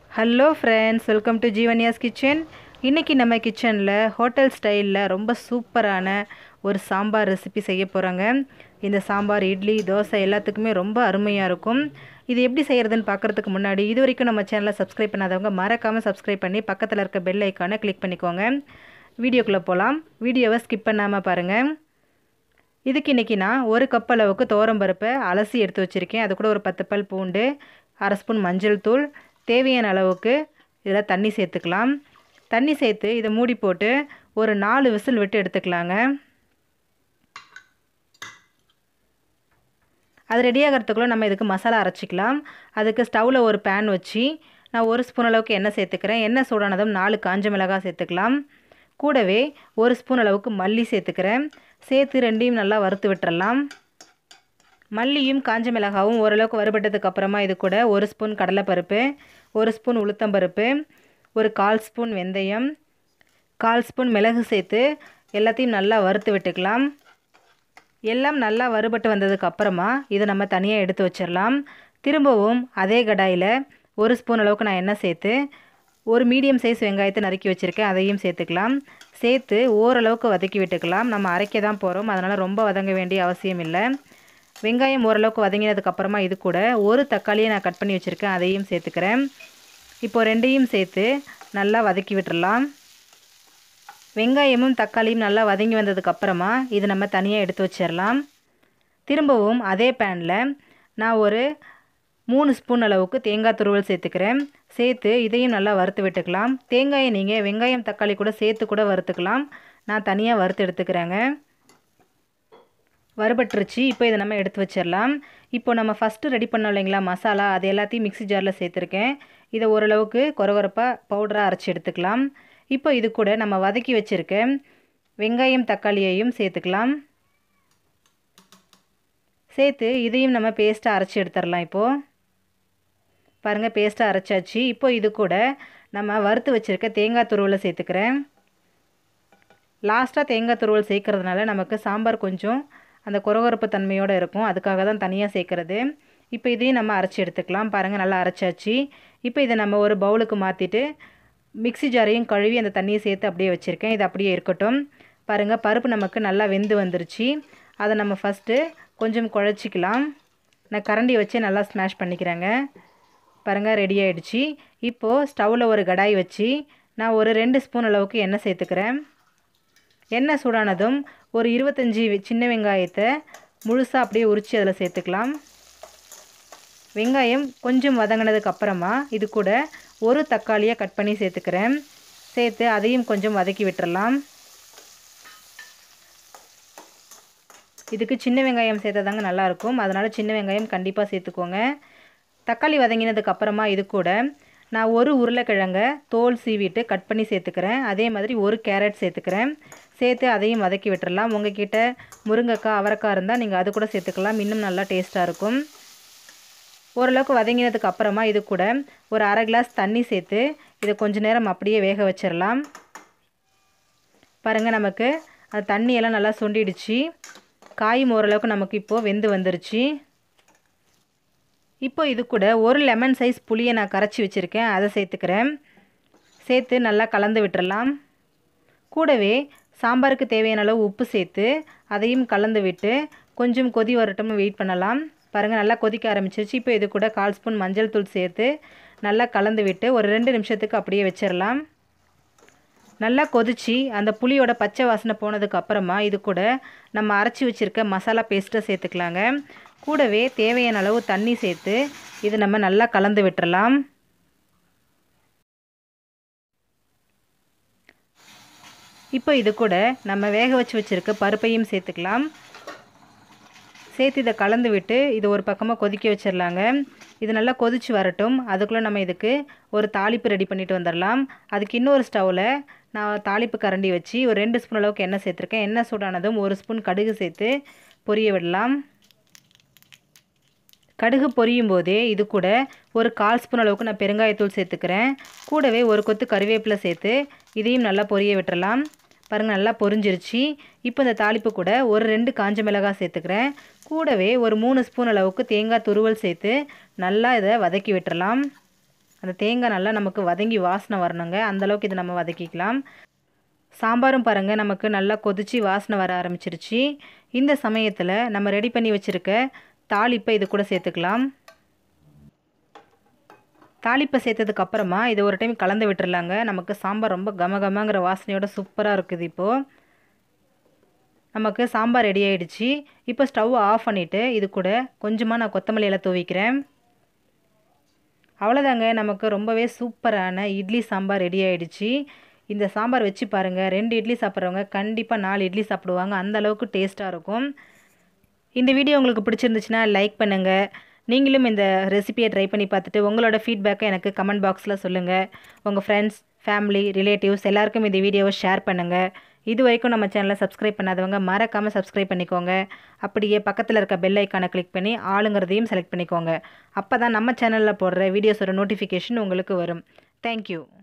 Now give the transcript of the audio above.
hello friends welcome to Jeevanya's kitchen இன்றைக்கி நம்ம கிச்சனில் ஹோட்டல் ஸ்டைலில் ரொம்ப சூப்பரான ஒரு சாம்பார் ரெசிபி செய்ய போகிறாங்க இந்த சாம்பார் இட்லி தோசை எல்லாத்துக்குமே ரொம்ப அருமையாக இருக்கும் இது எப்படி செய்கிறதுன்னு பார்க்குறதுக்கு முன்னாடி இது வரைக்கும் நம்ம சேனலை சப்ஸ்கிரைப் பண்ணாதவங்க மறக்காமல் சப்ஸ்கிரைப் பண்ணி பக்கத்தில் இருக்க பெல் ஐக்கானை கிளிக் பண்ணிக்கோங்க வீடியோக்குள்ளே போகலாம் வீடியோவை ஸ்கிப் பண்ணாமல் பாருங்கள் இதுக்கு இன்றைக்கி நான் ஒரு கப் அளவுக்கு பருப்பை அலசி எடுத்து வச்சுருக்கேன் அது கூட ஒரு பத்து பல் பூண்டு அரை ஸ்பூன் மஞ்சள் தூள் தேவையான அளவுக்கு இதில் தண்ணி சேர்த்துக்கலாம் தண்ணி சேர்த்து இதை மூடி போட்டு ஒரு நாலு விசில் விட்டு எடுத்துக்கலாங்க அது ரெடி ஆகிறதுக்குள்ளே நம்ம இதுக்கு மசாலா அரைச்சிக்கலாம் அதுக்கு ஸ்டவ்வில் ஒரு பேன் வச்சு நான் ஒரு ஸ்பூன் அளவுக்கு எண்ணெய் சேர்த்துக்கிறேன் எண்ணெய் சூடானதும் நாலு காஞ்ச மிளகாய் சேர்த்துக்கலாம் கூடவே ஒரு ஸ்பூன் அளவுக்கு மல்லி சேர்த்துக்கிறேன் சேர்த்து ரெண்டையும் நல்லா வறுத்து விட்டுறலாம் மல்லியும் காஞ்ச மிளகாவும் ஓரளவுக்கு வறுபட்டதுக்கு அப்புறமா இது கூட ஒரு ஸ்பூன் கடலைப்பருப்பு ஒரு ஸ்பூன் உளுத்தம்பருப்பு ஒரு கால் ஸ்பூன் வெந்தயம் கால் ஸ்பூன் மிளகு சேர்த்து எல்லாத்தையும் நல்லா வறுத்து விட்டுக்கலாம் எல்லாம் நல்லா வறுபட்டு வந்ததுக்கு அப்புறமா இதை நம்ம தனியாக எடுத்து வச்சிடலாம் திரும்பவும் அதே கடாயில் ஒரு ஸ்பூன் அளவுக்கு நான் எண்ணெய் சேர்த்து ஒரு மீடியம் சைஸ் வெங்காயத்தை நறுக்கி வச்சுருக்கேன் அதையும் சேர்த்துக்கலாம் சேர்த்து ஓரளவுக்கு வதக்கி விட்டுக்கலாம் நம்ம அரைக்க தான் போகிறோம் அதனால் ரொம்ப வதங்க வேண்டிய அவசியம் இல்லை வெங்காயம் ஓரளவுக்கு வதங்கினதுக்கப்புறமா இது கூட ஒரு தக்காளியை நான் கட் பண்ணி வச்சுருக்கேன் அதையும் சேர்த்துக்கிறேன் இப்போ ரெண்டையும் சேர்த்து நல்லா வதக்கி விட்டுறலாம் வெங்காயமும் தக்காளியும் நல்லா வதங்கி வந்ததுக்கப்புறமா இது நம்ம தனியாக எடுத்து வச்சிடலாம் திரும்பவும் அதே பேனில் நான் ஒரு மூணு ஸ்பூன் அளவுக்கு தேங்காய் துருவல் சேர்த்துக்கிறேன் சேர்த்து இதையும் நல்லா வறுத்து விட்டுக்கலாம் தேங்காயை நீங்கள் வெங்காயம் தக்காளி கூட சேர்த்து கூட வறுத்துக்கலாம் நான் தனியாக வறுத்து எடுத்துக்கிறேங்க வறுபட்டுருச்சு இப்போ இதை நம்ம எடுத்து வச்சிடலாம் இப்போ நம்ம ஃபஸ்ட்டு ரெடி பண்ணோம் இல்லைங்களா மசாலா அது எல்லாத்தையும் மிக்ஸி ஜாரில் சேர்த்துருக்கேன் இதை ஓரளவுக்கு கொரகொரப்பாக பவுடராக அரைச்சி எடுத்துக்கலாம் இப்போ இது கூட நம்ம வதக்கி வச்சுருக்க வெங்காயம் தக்காளியையும் சேர்த்துக்கலாம் சேர்த்து இதையும் நம்ம பேஸ்ட்டாக அரைச்சி எடுத்துடலாம் இப்போது பாருங்கள் பேஸ்ட்டாக அரைச்சாச்சு இப்போ இது கூட நம்ம வறுத்து வச்சுருக்க தேங்காய் துருவலை சேர்த்துக்கிறேன் லாஸ்ட்டாக தேங்காய் துருவல் சேர்க்கறதுனால நமக்கு சாம்பார் கொஞ்சம் அந்த கொரகொரப்பு தன்மையோடு இருக்கும் அதுக்காக தான் தனியாக சேர்க்குறது இப்போ இதையும் நம்ம அரைச்சி எடுத்துக்கலாம் பாருங்கள் நல்லா அரைச்சாச்சு இப்போ இதை நம்ம ஒரு பவுலுக்கு மாற்றிட்டு மிக்ஸி ஜாரையும் கழுவி அந்த தண்ணியை சேர்த்து அப்படியே வச்சுருக்கேன் இது அப்படியே இருக்கட்டும் பாருங்கள் பருப்பு நமக்கு நல்லா வெந்து வந்துருச்சு அதை நம்ம ஃபஸ்ட்டு கொஞ்சம் குழச்சிக்கலாம் நான் கரண்டி வச்சு நல்லா ஸ்மாஷ் பண்ணிக்கிறேங்க பாருங்கள் ரெடி ஆகிடுச்சு இப்போது ஸ்டவ்வில் ஒரு கடாய் வச்சு நான் ஒரு ரெண்டு ஸ்பூன் அளவுக்கு எண்ணெய் சேர்த்துக்கிறேன் எண்ணெய் சூடானதும் ஒரு இருபத்தஞ்சி சின்ன வெங்காயத்தை முழுசாக அப்படியே உரித்து அதில் சேர்த்துக்கலாம் வெங்காயம் கொஞ்சம் வதங்கினதுக்கு அப்புறமா இது கூட ஒரு தக்காளியை கட் பண்ணி சேர்த்துக்கிறேன் சேர்த்து அதையும் கொஞ்சம் வதக்கி விட்டுறலாம் இதுக்கு சின்ன வெங்காயம் சேர்த்தா தாங்க நல்லாயிருக்கும் அதனால் சின்ன வெங்காயம் கண்டிப்பாக சேர்த்துக்கோங்க தக்காளி வதங்கினதுக்கு அப்புறமா இது கூட நான் ஒரு உருளைக்கிழங்க தோல் சீவிட்டு கட் பண்ணி சேர்த்துக்கிறேன் அதே மாதிரி ஒரு கேரட் சேர்த்துக்கிறேன் சேர்த்து அதையும் வதக்கி விட்டுறலாம் உங்ககிட்ட முருங்கைக்காய் அவரைக்காய் இருந்தால் நீங்கள் அது கூட சேர்த்துக்கலாம் இன்னும் நல்லா டேஸ்ட்டாக இருக்கும் ஓரளவுக்கு வதங்கினதுக்கு அப்புறமா இது கூட ஒரு அரை கிளாஸ் தண்ணி சேர்த்து இதை கொஞ்ச நேரம் அப்படியே வேக வச்சிடலாம் பாருங்கள் நமக்கு அது தண்ணியெல்லாம் நல்லா சுண்டிடுச்சு காயும் ஓரளவுக்கு நமக்கு இப்போது வெந்து வந்துருச்சு இப்போ இது கூட ஒரு லெமன் சைஸ் புளியை நான் கரைச்சி வச்சுருக்கேன் அதை சேர்த்துக்கிறேன் சேர்த்து நல்லா கலந்து விட்டுறலாம் கூடவே சாம்பாருக்கு தேவையான அளவு உப்பு சேர்த்து அதையும் கலந்து விட்டு கொஞ்சம் கொதி வரட்டும் வெயிட் பண்ணலாம் பாருங்கள் நல்லா கொதிக்க ஆரம்பிச்சிருச்சு இப்போ இது கூட கால் ஸ்பூன் மஞ்சள் தூள் சேர்த்து நல்லா கலந்து விட்டு ஒரு ரெண்டு நிமிஷத்துக்கு அப்படியே வச்சிடலாம் நல்லா கொதிச்சு அந்த புளியோட பச்சை வாசனை போனதுக்கு அப்புறமா இது கூட நம்ம அரைச்சி வச்சுருக்க மசாலா பேஸ்ட்டை சேர்த்துக்கலாங்க கூடவே தேவையான அளவு தண்ணி சேர்த்து இது நம்ம நல்லா கலந்து விட்டுறலாம் இப்போ இது கூட நம்ம வேக வச்சு வச்சுருக்க பருப்பையும் சேர்த்துக்கலாம் சேர்த்து இதை கலந்து விட்டு இது ஒரு பக்கமாக கொதிக்க வச்சிடலாங்க இது நல்லா கொதிச்சு வரட்டும் அதுக்குள்ளே நம்ம இதுக்கு ஒரு தாளிப்பு ரெடி பண்ணிட்டு வந்துடலாம் அதுக்கு இன்னொரு ஸ்டவ்வில் நான் தாளிப்பு கரண்டி வச்சு ஒரு ரெண்டு ஸ்பூன் அளவுக்கு எண்ணெய் சேர்த்துருக்கேன் எண்ணெய் சூடானதும் ஒரு ஸ்பூன் கடுகு சேர்த்து பொரிய விடலாம் கடுகு பொரியும் போதே இது கூட ஒரு கால் ஸ்பூன் அளவுக்கு நான் பெருங்காயத்தூள் சேர்த்துக்கிறேன் கூடவே ஒரு கொத்து கருவேப்பிலை சேர்த்து இதையும் நல்லா பொரிய விட்டுறலாம் பாருங்கள் நல்லா பொரிஞ்சிருச்சு இப்போ இந்த தாளிப்பு கூட ஒரு ரெண்டு காஞ்ச மிளகாய் சேர்த்துக்கிறேன் கூடவே ஒரு மூணு ஸ்பூன் அளவுக்கு தேங்காய் துருவல் சேர்த்து நல்லா இதை வதக்கி விட்டுறலாம் அந்த தேங்காய் நல்லா நமக்கு வதங்கி வாசனை வரணுங்க அந்தளவுக்கு இது நம்ம வதக்கிக்கலாம் சாம்பாரும் பாருங்கள் நமக்கு நல்லா கொதித்து வாசனை வர ஆரம்பிச்சிருச்சு இந்த சமயத்தில் நம்ம ரெடி பண்ணி வச்சுருக்க தாளிப்பை இது கூட சேர்த்துக்கலாம் தாளிப்பை சேர்த்ததுக்கு அப்புறமா இதை ஒரு டைம் கலந்து விட்டுறலாங்க நமக்கு சாம்பார் ரொம்ப கம கமங்கிற வாசனையோட சூப்பராக இருக்குது இப்போது நமக்கு சாம்பார் ரெடி ஆகிடுச்சு இப்போ ஸ்டவ் ஆஃப் பண்ணிவிட்டு இது கூட கொஞ்சமாக நான் கொத்தமல்லி இலை தூவிக்கிறேன் அவ்வளோதாங்க நமக்கு ரொம்பவே சூப்பரான இட்லி சாம்பார் ரெடி ஆகிடுச்சு இந்த சாம்பார் வச்சு பாருங்கள் ரெண்டு இட்லி சாப்பிட்றவங்க கண்டிப்பாக நாலு இட்லி சாப்பிடுவாங்க அந்த அளவுக்கு டேஸ்ட்டாக இருக்கும் இந்த வீடியோ உங்களுக்கு பிடிச்சிருந்துச்சுன்னா லைக் பண்ணுங்கள் நீங்களும் இந்த ரெசிபியை ட்ரை பண்ணி பார்த்துட்டு உங்களோட ஃபீட்பேக்கை எனக்கு கமெண்ட் பாக்ஸில் சொல்லுங்கள் உங்கள் ஃப்ரெண்ட்ஸ் ஃபேமிலி ரிலேட்டிவ்ஸ் எல்லாருக்கும் இந்த வீடியோவை ஷேர் பண்ணுங்கள் இது வரைக்கும் நம்ம சேனலை சப்ஸ்கிரைப் பண்ணாதவங்க மறக்காமல் சப்ஸ்கிரைப் பண்ணிக்கோங்க அப்படியே பக்கத்தில் இருக்க பெல் ஐக்கானை கிளிக் பண்ணி ஆளுங்கிறதையும் செலக்ட் பண்ணிக்கோங்க அப்போ தான் நம்ம சேனலில் போடுற வீடியோஸோட நோட்டிஃபிகேஷன் உங்களுக்கு வரும் தேங்க்யூ